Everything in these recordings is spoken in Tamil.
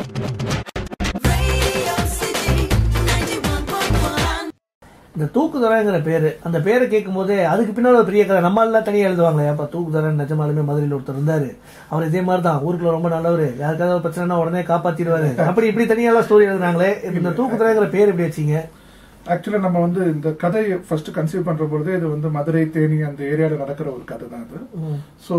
Radio City 91.1. இந்த தூக்குதரங்கிற பேரு அந்த பேரை கேட்கும் போதே அதுக்கு பின்னால ஒரு பெரிய கதை நம்ம எல்லாம் தனியா எழுதுவாங்க ஏப்பா தூக்குதரன் நிஜமாலுமே மதுரையில் ஒருத்தர் இருந்தாரு அவர் இதே மாதிரி தான் ஊருக்குள்ள ரொம்ப நல்லவர் யாருக்காவது ஒரு பிரச்சனைனா உடனே காப்பாத்திடுவாரு அப்படி இப்படி தனியெல்லாம் ஸ்டோரி எழுதுனாங்களே இந்த தூக்குதரங்கிற பேர் எப்படி வச்சீங்க ஆக்சுவலா நம்ம வந்து இந்த கதையை ஃபர்ஸ்ட் கன்சீவ் பண்ற பொழுது இது வந்து மதுரை தேனி அந்த ஏரியால நடக்கிற ஒரு கதை தான் அது ஸோ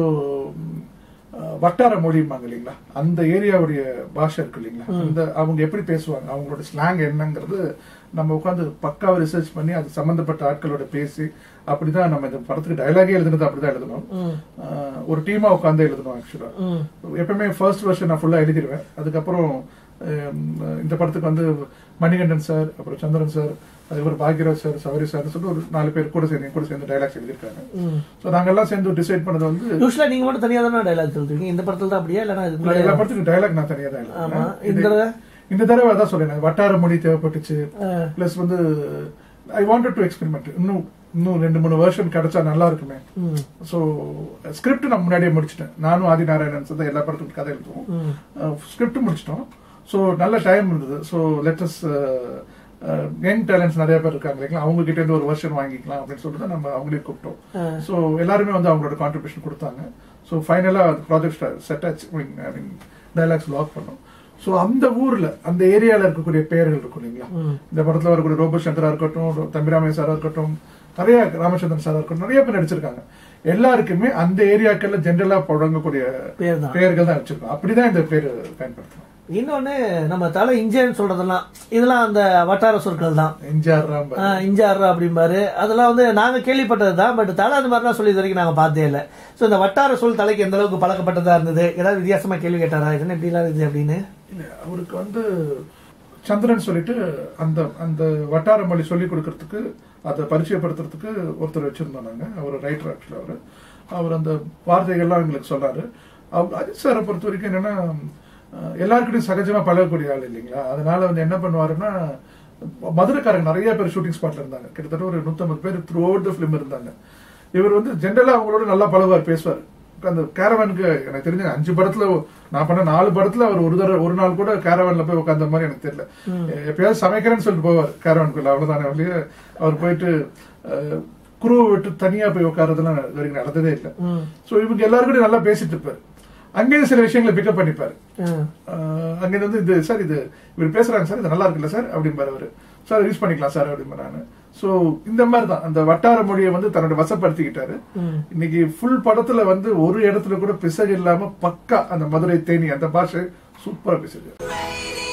வட்டார மொழிம்பாங்க இல்லைங்களா அந்த ஏரியாவுடைய பாஷை இருக்கு இல்லைங்களா அந்த அவங்க எப்படி பேசுவாங்க அவங்களோட ஸ்லாங் என்னங்கிறது நம்ம உட்காந்து பக்காவா ரிசர்ச் பண்ணி அது சம்பந்தப்பட்ட ஆட்களோட பேசி அப்படிதான் நம்ம இந்த படத்துக்கு டயலாகே எழுதுனது அப்படிதான் எழுதணும் அஹ், ஒரு டீமா உட்காந்து எழுதணும் ஆக்சுவலா எப்பவுமே ஃபர்ஸ்ட் வெர்ஷன் நான் ஃபுல்லா எழுதிடுவேன் அதுக்கப்புறம் ஹம், இந்த படத்துக்கு வந்து மணிகண்டன் சார் அப்புறம் சந்திரன் சார் அதுக்கப்புறம் பாக்யராஜ் சார் சௌரி சார் சொல்லிட்டு ஒரு நாலு பேர் கூட சேர்ந்து என் கூட சேர்ந்து டைலாக்ஸ் எழுதியிருக்காங்க ஸோ நாங்கெல்லாம் சேர்ந்து டிசைட் பண்ணது வந்து யூஸ்வலா நீங்க மட்டும் தனியா தானே டைலாக் எழுதுவீங்க இந்த படத்துல தான் அப்படியா இல்லைன்னா இதுக்கு முன்னாடியே எல்லா படத்துக்கும் டைலாக் நான் தனியா தான் ஆமா. எழுதுறேன் இந்த தடவை? இந்த தடவை அதான் சொல்றேன் வட்டார மொழி தேவைப்பட்டுச்சு பிளஸ் வந்து ஐ வாண்டட் டு எக்ஸ்பெரிமெண்ட் இன்னும் இன்னும் ரெண்டு மூணு வருஷன் கிடைச்சா நல்லா இருக்குமே ஸோ ஸ்கிரிப்ட் நான் முன்னாடியே முடிச்சிட்டேன் நானும் ஆதி நாராயணன் சார் தான் எல்லா படத்துக்கும் கதை எழுதுவோம் ஸ்கிரிப்ட் முடிச்சிட்டோம் ஸோ நல்ல டைம் இருந்தது ஸோ லெட்டஸ் யங் டேலண்ட்ஸ் நிறைய பேர் இருக்காங்க இல்லைங்களா அவங்க கிட்ட இருந்து ஒரு வருஷன் வாங்கிக்கலாம் அப்படின்னு சொல்லிட்டு தான் நம்ம அவங்களே கூப்பிட்டோம் ஸோ எல்லாருமே வந்து அவங்களோட கான்ட்ரிபியூஷன் கொடுத்தாங்க ஸோ ஃபைனலாக ப்ராஜெக்ட் செட் ஆச்சு ஐ மீன் டைலாக்ஸ் லாக் பண்ணோம் ஸோ அந்த ஊர்ல அந்த ஏரியால இருக்கக்கூடிய பெயர்கள் இருக்கும் இல்லைங்களா இந்த படத்துல வரக்கூடிய ரோபோ சங்கரா இருக்கட்டும் தம்பிராமையா சாரா இருக்கட்டும் நிறைய ராமச்சந்திரன் சாரா இருக்கட்டும் நிறைய பேர் நடிச்சிருக்காங்க எல்லாருக்குமே அந்த ஏரியாக்கள்ல ஜென்ரலா புழங்கக்கூடிய பேர் தான் பெயர்கள் தான் வச்சிருக்கோம் அப்படிதான் இந்த பேர் பயன்படுத்துறோம் இன்னொன்னு நம்ம தலை இஞ்சேன்னு சொல்றதெல்லாம் இதெல்லாம் அந்த வட்டார சொற்கள் தான் எம்ஜிஆர் ராம் ஆஹ் இஞ்சாறு அப்படிம்பாரு அதெல்லாம் வந்து நாங்க கேள்விப்பட்டது தான் பட் தலை அந்த மாதிரிலாம் சொல்லி இது வரைக்கும் நாங்க பார்த்தே இல்லை ஸோ இந்த வட்டார சொல் தலைக்கு எந்த அளவுக்கு பழக்கப்பட்டதா இருந்தது ஏதாவது வித்தியாசமா கேள்வி கேட்டாரா இது என்ன இப்படிலாம் இருக்குது அப்படின்னு இல்ல, அவருக்கு வந்து சந்திரன் சொல்லிட்டு அந்த அந்த வட்டார மொழி சொல்லி கொடுக்கறதுக்கு அதை பரிச்சயப்படுத்துறதுக்கு ஒருத்தர் வச்சிருந்தோம் நாங்க அவர் ரைட்டர் ஆக்சுவலா அவரு அவர் அந்த வார்த்தைகள்லாம் எங்களுக்கு சொன்னாரு அவர் அஜித் சாரை பொறுத்த வரைக்கும் என்னன்னா அஹ், எல்லாருக்கிட்டையும் சகஜமா பழகக்கூடிய ஆள் இல்லைங்களா அதனால வந்து என்ன பண்ணுவாருன்னா மதுரைக்காரங்க நிறைய பேர் ஷூட்டிங் ஸ்பாட்ல இருந்தாங்க கிட்டத்தட்ட ஒரு நூத்தம்பது பேர் த்ரூ அவுட் த ஃபிலிம் இருந்தாங்க இவர் வந்து ஜென்ரலா அவங்களோட நல்லா பழகுவார் பேசுவார் அந்த கேரவனுக்கு எனக்கு தெரிஞ்ச அஞ்சு படத்துல நான் பண்ண நாலு படத்துல அவர் ஒரு தடவை ஒரு நாள் கூட கேரவன்ல போய் உட்கார்ந்த மாதிரி எனக்கு தெரியல எப்பயாவது சமைக்கிறேன்னு சொல்லிட்டு போவார் கேரவனுக்குள்ள அவ்வளவுதானே வழியே அவர் போயிட்டு குருவை விட்டு தனியா போய் உட்கார்றதுலாம் இது வரைக்கும் நடந்ததே இல்லை சோ இவங்க எல்லாரும் நல்லா பேசிட்டு இருப்பாரு அங்கேயும் சில விஷயங்களை பிக்கப் பண்ணிப்பாரு ஆஹ் அங்க வந்து இது சார் இது இவர் பேசுறாங்க சார் இது நல்லா இருக்குல்ல சார் அப்படிம்பாரு அவரு சார் யூஸ் பண்ணிக்கலாம் சார் அப்படிம்பா நானு சோ இந்த மாதிரி தான் அந்த வட்டார மொழியை வந்து தன்னோட வசப்படுத்திக்கிட்டாரு இன்னைக்கு ஃபுல் படத்துல வந்து ஒரு இடத்துல கூட பிசகு இல்லாம பக்கா அந்த மதுரை தேனி அந்த பாஷை சூப்பரா பேசுது Radio